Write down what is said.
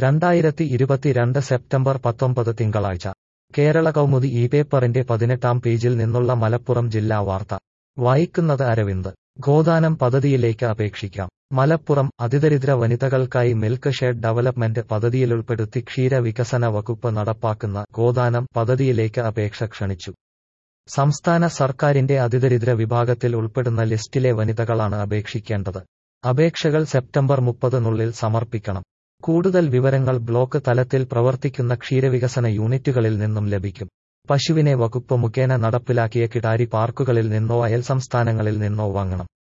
രണ്ടായിരത്തി ഇരുപത്തിരണ്ട് സെപ്റ്റംബർ പത്തൊമ്പത് തിങ്കളാഴ്ച കേരള കൗമുദി ഈ പേപ്പറിന്റെ പതിനെട്ടാം പേജിൽ നിന്നുള്ള മലപ്പുറം ജില്ലാ വാർത്ത വായിക്കുന്നത് അരവിന്ദ് ഗോദാനം പദ്ധതിയിലേക്ക് അപേക്ഷിക്കാം മലപ്പുറം അതിദരിദ്ര വനിതകൾക്കായി മിൽക്ക് ഷെഡ് ഡെവലപ്മെന്റ് പദ്ധതിയിലുൾപ്പെടുത്തി ക്ഷീര വികസന വകുപ്പ് നടപ്പാക്കുന്ന ഗോദാനം പദ്ധതിയിലേക്ക് അപേക്ഷ ക്ഷണിച്ചു സംസ്ഥാന സർക്കാരിന്റെ അതിദരിദ്ര വിഭാഗത്തിൽ ഉൾപ്പെടുന്ന ലിസ്റ്റിലെ വനിതകളാണ് അപേക്ഷിക്കേണ്ടത് അപേക്ഷകൾ സെപ്റ്റംബർ മുപ്പതിനുള്ളിൽ സമർപ്പിക്കണം കൂടുതൽ വിവരങ്ങൾ ബ്ലോക്ക് തലത്തിൽ പ്രവർത്തിക്കുന്ന ക്ഷീരവികസന യൂണിറ്റുകളിൽ നിന്നും ലഭിക്കും പശുവിനെ വകുപ്പ് മുഖേന നടപ്പിലാക്കിയ കിടാരി പാർക്കുകളിൽ നിന്നോ അയൽ സംസ്ഥാനങ്ങളിൽ നിന്നോ വാങ്ങണം